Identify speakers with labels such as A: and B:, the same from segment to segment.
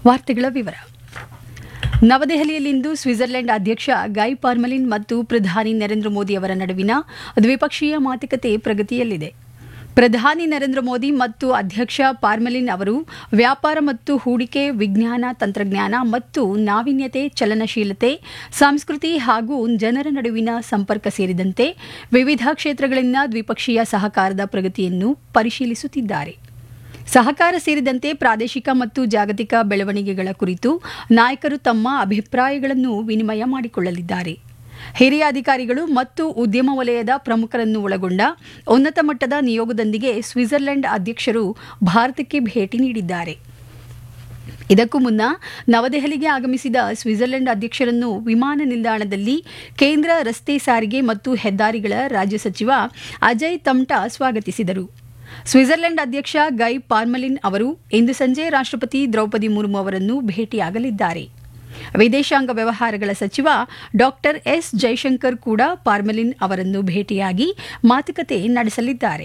A: ವಾರ್ತೆಗಳ ವಿವರ ನವದೆಹಲಿಯಲ್ಲಿಂದು ಸ್ವಿಟ್ಜರ್ಲೆಂಡ್ ಅಧ್ಯಕ್ಷ ಗೈ ಪಾರ್ಮಲಿನ್ ಮತ್ತು ಪ್ರಧಾನಿ ನರೇಂದ್ರ ಮೋದಿ ಅವರ ನಡುವಿನ ದ್ವಿಪಕ್ಷೀಯ ಮಾತುಕತೆ ಪ್ರಗತಿಯಲ್ಲಿದೆ ಪ್ರಧಾನಿ ನರೇಂದ್ರ ಮೋದಿ ಮತ್ತು ಅಧ್ಯಕ್ಷ ಪಾರ್ಮಲಿನ್ ಅವರು ವ್ಯಾಪಾರ ಮತ್ತು ಹೂಡಿಕೆ ವಿಜ್ಞಾನ ತಂತ್ರಜ್ಞಾನ ಮತ್ತು ನಾವೀನ್ಯತೆ ಚಲನಶೀಲತೆ ಸಂಸ್ಕೃತಿ ಹಾಗೂ ಜನರ ನಡುವಿನ ಸಂಪರ್ಕ ಸೇರಿದಂತೆ ವಿವಿಧ ಕ್ಷೇತ್ರಗಳಲ್ಲಿನ ದ್ವಿಪಕ್ಷೀಯ ಸಹಕಾರದ ಪ್ರಗತಿಯನ್ನು ಪರಿಶೀಲಿಸುತ್ತಿದ್ದಾರೆ ಸಹಕಾರ ಸೇರಿದಂತೆ ಪ್ರಾದೇಶಿಕ ಮತ್ತು ಜಾಗತಿಕ ಬೆಳವಣಿಗೆಗಳ ಕುರಿತು ನಾಯಕರು ತಮ್ಮ ಅಭಿಪ್ರಾಯಗಳನ್ನು ವಿನಿಮಯ ಮಾಡಿಕೊಳ್ಳಲಿದ್ದಾರೆ ಹಿರಿಯ ಅಧಿಕಾರಿಗಳು ಮತ್ತು ಉದ್ಯಮ ವಲಯದ ಪ್ರಮುಖರನ್ನು ಒಳಗೊಂಡ ಉನ್ನತ ಮಟ್ಟದ ನಿಯೋಗದೊಂದಿಗೆ ಸ್ವಿಟ್ಜರ್ಲೆಂಡ್ ಅಧ್ಯಕ್ಷರು ಭಾರತಕ್ಕೆ ಭೇಟಿ ನೀಡಿದ್ದಾರೆ ಇದಕ್ಕೂ ಮುನ್ನ ನವದೆಹಲಿಗೆ ಆಗಮಿಸಿದ ಸ್ವಿಟ್ಜರ್ಲೆಂಡ್ ಅಧ್ಯಕ್ಷರನ್ನು ವಿಮಾನ ನಿಲ್ದಾಣದಲ್ಲಿ ಕೇಂದ್ರ ರಸ್ತೆ ಸಾರಿಗೆ ಮತ್ತು ಹೆದ್ದಾರಿಗಳ ರಾಜ್ಯ ಸಚಿವ ಅಜಯ್ ತಮ್ಟಾ ಸ್ವಾಗತಿಸಿದರು ಸ್ವಿಟ್ಜರ್ಲೆಂಡ್ ಅಧ್ಯಕ್ಷ ಗೈ ಪಾರ್ಮಲಿನ್ ಅವರು ಇಂದು ಸಂಜೆ ರಾಷ್ಟ್ರಪತಿ ದ್ರೌಪದಿ ಮುರ್ಮು ಅವರನ್ನು ಭೇಟಿಯಾಗಲಿದ್ದಾರೆ ವಿದೇಶಾಂಗ ವ್ಯವಹಾರಗಳ ಸಚಿವ ಡಾಕ್ಟರ್ ಎಸ್ ಜೈಶಂಕರ್ ಕೂಡ ಪಾರ್ಮಲಿನ್ ಅವರನ್ನು ಭೇಟಿಯಾಗಿ ಮಾತುಕತೆ ನಡೆಸಲಿದ್ದಾರೆ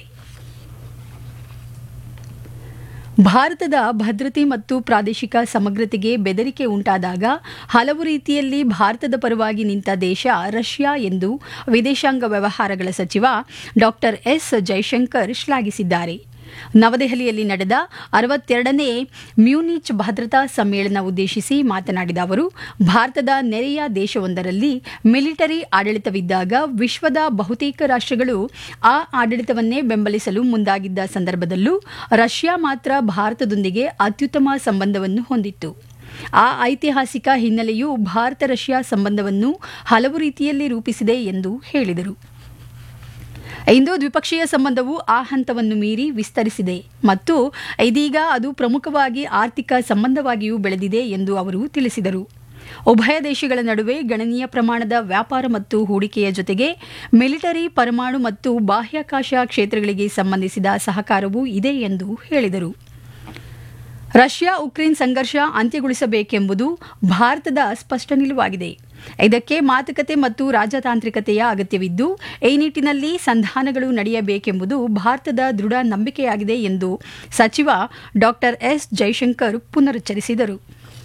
A: ಭಾರತದ ಭದ್ರತೆ ಮತ್ತು ಪ್ರಾದೇಶಿಕ ಸಮಗ್ರತೆಗೆ ಬೆದರಿಕೆ ಉಂಟಾದಾಗ ಹಲವು ರೀತಿಯಲ್ಲಿ ಭಾರತದ ಪರವಾಗಿ ನಿಂತ ದೇಶ ರಷ್ಯಾ ಎಂದು ವಿದೇಶಾಂಗ ವ್ಯವಹಾರಗಳ ಸಚಿವ ಡಾಕ್ಟರ್ ಎಸ್ ಜೈಶಂಕರ್ ಶ್ಲಾಘಿಸಿದ್ದಾರೆ ನವದೆಹಲಿಯಲ್ಲಿ ನಡೆದ ಅರವತ್ತೆರಡನೇ ಮ್ಯೂನಿಚ್ ಭದ್ರತಾ ಸಮ್ಮೇಳನ ಉದ್ದೇಶಿಸಿ ಮಾತನಾಡಿದ ಅವರು ಭಾರತದ ನೆರೆಯ ದೇಶವೊಂದರಲ್ಲಿ ಮಿಲಿಟರಿ ಆಡಳಿತವಿದ್ದಾಗ ವಿಶ್ವದ ಬಹುತೇಕ ರಾಷ್ಟ್ರಗಳು ಆ ಆಡಳಿತವನ್ನೇ ಬೆಂಬಲಿಸಲು ಮುಂದಾಗಿದ್ದ ಸಂದರ್ಭದಲ್ಲೂ ರಷ್ಯಾ ಮಾತ್ರ ಭಾರತದೊಂದಿಗೆ ಅತ್ಯುತ್ತಮ ಸಂಬಂಧವನ್ನು ಹೊಂದಿತ್ತು ಆ ಐತಿಹಾಸಿಕ ಹಿನ್ನೆಲೆಯು ಭಾರತ ರಷ್ಯಾ ಸಂಬಂಧವನ್ನು ಹಲವು ರೀತಿಯಲ್ಲಿ ರೂಪಿಸಿದೆ ಎಂದು ಹೇಳಿದರು ಇಂದು ದ್ವಿಪಕ್ಷೀಯ ಸಂಬಂಧವು ಆ ಹಂತವನ್ನು ಮೀರಿ ವಿಸ್ತರಿಸಿದೆ ಮತ್ತು ಇದೀಗ ಅದು ಪ್ರಮುಖವಾಗಿ ಆರ್ಥಿಕ ಸಂಬಂಧವಾಗಿಯೂ ಬೆಳೆದಿದೆ ಎಂದು ಅವರು ತಿಳಿಸಿದರು ಉಭಯ ದೇಶಗಳ ನಡುವೆ ಗಣನೀಯ ಪ್ರಮಾಣದ ವ್ಯಾಪಾರ ಮತ್ತು ಹೂಡಿಕೆಯ ಜೊತೆಗೆ ಮಿಲಿಟರಿ ಪರಮಾಣು ಮತ್ತು ಬಾಹ್ಯಾಕಾಶ ಕ್ಷೇತ್ರಗಳಿಗೆ ಸಂಬಂಧಿಸಿದ ಸಹಕಾರವೂ ಇದೆ ಎಂದು ಹೇಳಿದರು ರಷ್ಯಾ ಉಕ್ರೇನ್ ಸಂಘರ್ಷ ಅಂತ್ಯಗೊಳಿಸಬೇಕೆಂಬುದು ಭಾರತದ ಸ್ಪಷ್ಟ ನಿಲುವಾಗಿದೆ ಇದಕ್ಕೆ ಮಾತುಕತೆ ಮತ್ತು ರಾಜತಾಂತ್ರಿಕತೆಯ ಅಗತ್ಯವಿದ್ದು ಈ ನಿಟ್ಟಿನಲ್ಲಿ ಸಂಧಾನಗಳು ನಡೆಯಬೇಕೆಂಬುದು ಭಾರತದ ದೃಢ ನಂಬಿಕೆಯಾಗಿದೆ ಎಂದು ಸಚಿವ ಡಾಕ್ಟರ್ ಎಸ್ ಜೈಶಂಕರ್ ಪುನರುಚ್ಚರಿಸಿದರು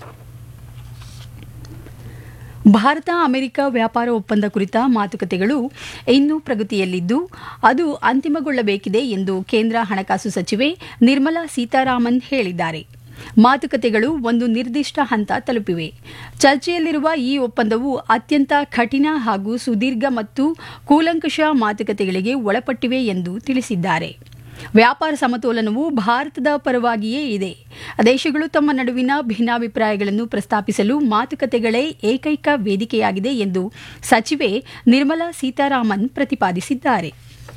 A: ಭಾರತ ಅಮೆರಿಕ ವ್ಯಾಪಾರ ಒಪ್ಪಂದ ಕುರಿತ ಮಾತುಕತೆಗಳು ಇನ್ನೂ ಪ್ರಗತಿಯಲ್ಲಿದ್ದು ಅದು ಅಂತಿಮಗೊಳ್ಳಬೇಕಿದೆ ಎಂದು ಕೇಂದ್ರ ಹಣಕಾಸು ಸಚಿವೆ ನಿರ್ಮಲಾ ಸೀತಾರಾಮನ್ ಹೇಳಿದ್ದಾರೆ ಮಾತುಕತೆಗಳು ಒಂದು ನಿರ್ದಿಷ್ಟ ಹಂತ ತಲುಪಿವೆ ಚರ್ಚೆಯಲ್ಲಿರುವ ಈ ಒಪ್ಪಂದವು ಅತ್ಯಂತ ಕಠಿಣ ಹಾಗೂ ಸುದೀರ್ಘ ಮತ್ತು ಕೂಲಂಕಷ ಮಾತುಕತೆಗಳಿಗೆ ಒಳಪಟ್ಟಿವೆ ಎಂದು ತಿಳಿಸಿದ್ದಾರೆ ವ್ಯಾಪಾರ ಸಮತೋಲನವು ಭಾರತದ ಪರವಾಗಿಯೇ ಇದೆ ದೇಶಗಳು ತಮ್ಮ ನಡುವಿನ ಭಿನ್ನಾಭಿಪ್ರಾಯಗಳನ್ನು ಪ್ರಸ್ತಾಪಿಸಲು ಮಾತುಕತೆಗಳೇ ಏಕೈಕ ವೇದಿಕೆಯಾಗಿದೆ ಎಂದು ಸಚಿವೆ ನಿರ್ಮಲಾ ಸೀತಾರಾಮನ್ ಪ್ರತಿಪಾದಿಸಿದ್ದಾರೆ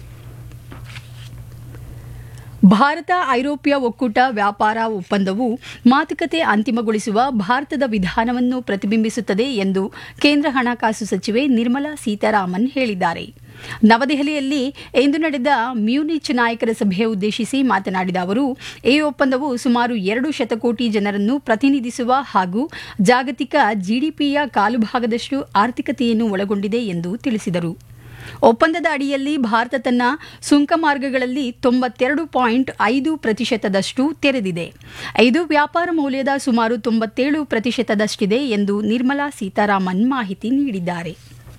A: ಭಾರತ ಐರೋಪ್ಯ ಒಕ್ಕೂಟ ವ್ಯಾಪಾರ ಒಪ್ಪಂದವು ಮಾತುಕತೆ ಅಂತಿಮಗೊಳಿಸುವ ಭಾರತದ ವಿಧಾನವನ್ನು ಪ್ರತಿಬಿಂಬಿಸುತ್ತದೆ ಎಂದು ಕೇಂದ್ರ ಹಣಕಾಸು ಸಚಿವೆ ನಿರ್ಮಲಾ ಸೀತಾರಾಮನ್ ಹೇಳಿದ್ದಾರೆ ನವದೆಹಲಿಯಲ್ಲಿ ಇಂದು ನಡೆದ ಮ್ಯೂನಿಚ್ ನಾಯಕರ ಸಭೆ ಉದ್ದೇಶಿಸಿ ಮಾತನಾಡಿದ ಅವರು ಈ ಒಪ್ಪಂದವು ಸುಮಾರು ಎರಡು ಶತಕೋಟಿ ಜನರನ್ನು ಪ್ರತಿನಿಧಿಸುವ ಹಾಗೂ ಜಾಗತಿಕ ಜಿಡಿಪಿಯ ಕಾಲು ಭಾಗದಷ್ಟು ಆರ್ಥಿಕತೆಯನ್ನು ಒಳಗೊಂಡಿದೆ ಎಂದು ತಿಳಿಸಿದರು ಒಪ್ಪಂದದ ಅಡಿಯಲ್ಲಿ ಭಾರತ ತನ್ನ ಸುಂಕ ಮಾರ್ಗಗಳಲ್ಲಿ ತೊಂಬತ್ತೆರಡು ಪಾಯಿಂಟ್ ಐದು ಪ್ರತಿಶತದಷ್ಟು ತೆರೆದಿದೆ ಇದು ವ್ಯಾಪಾರ ಮೌಲ್ಯದ ಸುಮಾರು ತೊಂಬತ್ತೇಳು ಪ್ರತಿಶತದಷ್ಟಿದೆ ಎಂದು ನಿರ್ಮಲಾ ಸೀತಾರಾಮನ್ ಮಾಹಿತಿ ನೀಡಿದ್ದಾರೆ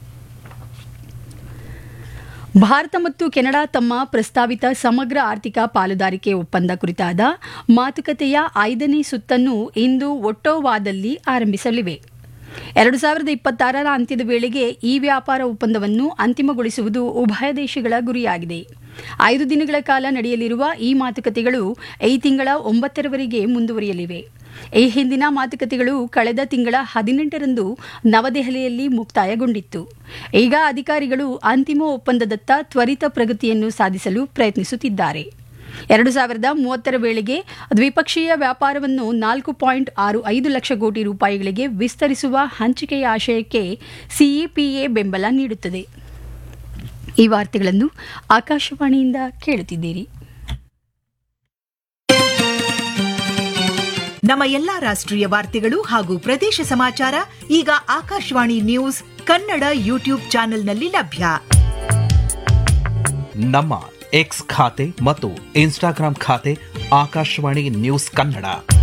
A: ಭಾರತ ಮತ್ತು ಕೆನಡಾ ತಮ್ಮ ಪ್ರಸ್ತಾವಿತ ಸಮಗ್ರ ಆರ್ಥಿಕ ಪಾಲುದಾರಿಕೆ ಒಪ್ಪಂದ ಕುರಿತಾದ ಮಾತುಕತೆಯ ಐದನೇ ಸುತ್ತನ್ನು ಇಂದು ಒಟ್ಟೋವಾದಲ್ಲಿ ಆರಂಭಿಸಲಿವೆ ಎರಡು ಸಾವಿರದ ಇಪ್ಪತ್ತಾರರ ಅಂತ್ಯದ ವೇಳೆಗೆ ಈ ವ್ಯಾಪಾರ ಒಪ್ಪಂದವನ್ನು ಅಂತಿಮಗೊಳಿಸುವುದು ಉಭಯ ದೇಶಗಳ ಗುರಿಯಾಗಿದೆ ಐದು ದಿನಗಳ ಕಾಲ ನಡೆಯಲಿರುವ ಈ ಮಾತುಕತೆಗಳು ಈ ತಿಂಗಳ ಒಂಬತ್ತರವರೆಗೆ ಮುಂದುವರಿಯಲಿವೆ ಈ ಹಿಂದಿನ ಮಾತುಕತೆಗಳು ಕಳೆದ ತಿಂಗಳ ಹದಿನೆಂಟರಂದು ನವದೆಹಲಿಯಲ್ಲಿ ಮುಕ್ತಾಯಗೊಂಡಿತ್ತು ಈಗ ಅಧಿಕಾರಿಗಳು ಅಂತಿಮ ಒಪ್ಪಂದದತ್ತ ತ್ವರಿತ ಪ್ರಗತಿಯನ್ನು ಸಾಧಿಸಲು ಪ್ರಯತ್ನಿಸುತ್ತಿದ್ದಾರೆ ಎರಡು ಸಾವಿರದ ಮೂವತ್ತರ ವೇಳೆಗೆ ದ್ವಿಪಕ್ಷೀಯ ವ್ಯಾಪಾರವನ್ನು ನಾಲ್ಕು ಪಾಯಿಂಟ್ ಆರು ಐದು ಲಕ್ಷ ಕೋಟಿ ರೂಪಾಯಿಗಳಿಗೆ ವಿಸ್ತರಿಸುವ ಹಂಚಿಕೆಯ ಆಶಯಕ್ಕೆ ಸಿಇಪಿಎ ಬೆಂಬಲ ನೀಡುತ್ತದೆ ಈ ವಾರ್ತೆಗಳನ್ನು ಆಕಾಶವಾಣಿಯಿಂದ ಕೇಳುತ್ತಿದ್ದೀರಿ
B: ನಮ್ಮ ಎಲ್ಲಾ ರಾಷ್ಟ್ರೀಯ ವಾರ್ತೆಗಳು ಹಾಗೂ ಪ್ರದೇಶ ಸಮಾಚಾರ ಈಗ ಆಕಾಶವಾಣಿ ನ್ಯೂಸ್ ಕನ್ನಡ ಯೂಟ್ಯೂಬ್ ಚಾನೆಲ್ನಲ್ಲಿ ಲಭ್ಯ
C: ನಮ್ಮ ಎಕ್ಸ್ ಖಾತೆ ಮತ್ತು ಇನ್ಸ್ಟಾಗ್ರಾಂ ಖಾತೆ ಆಕಾಶವಾಣಿ ನ್ಯೂಸ್ ಕನ್ನಡ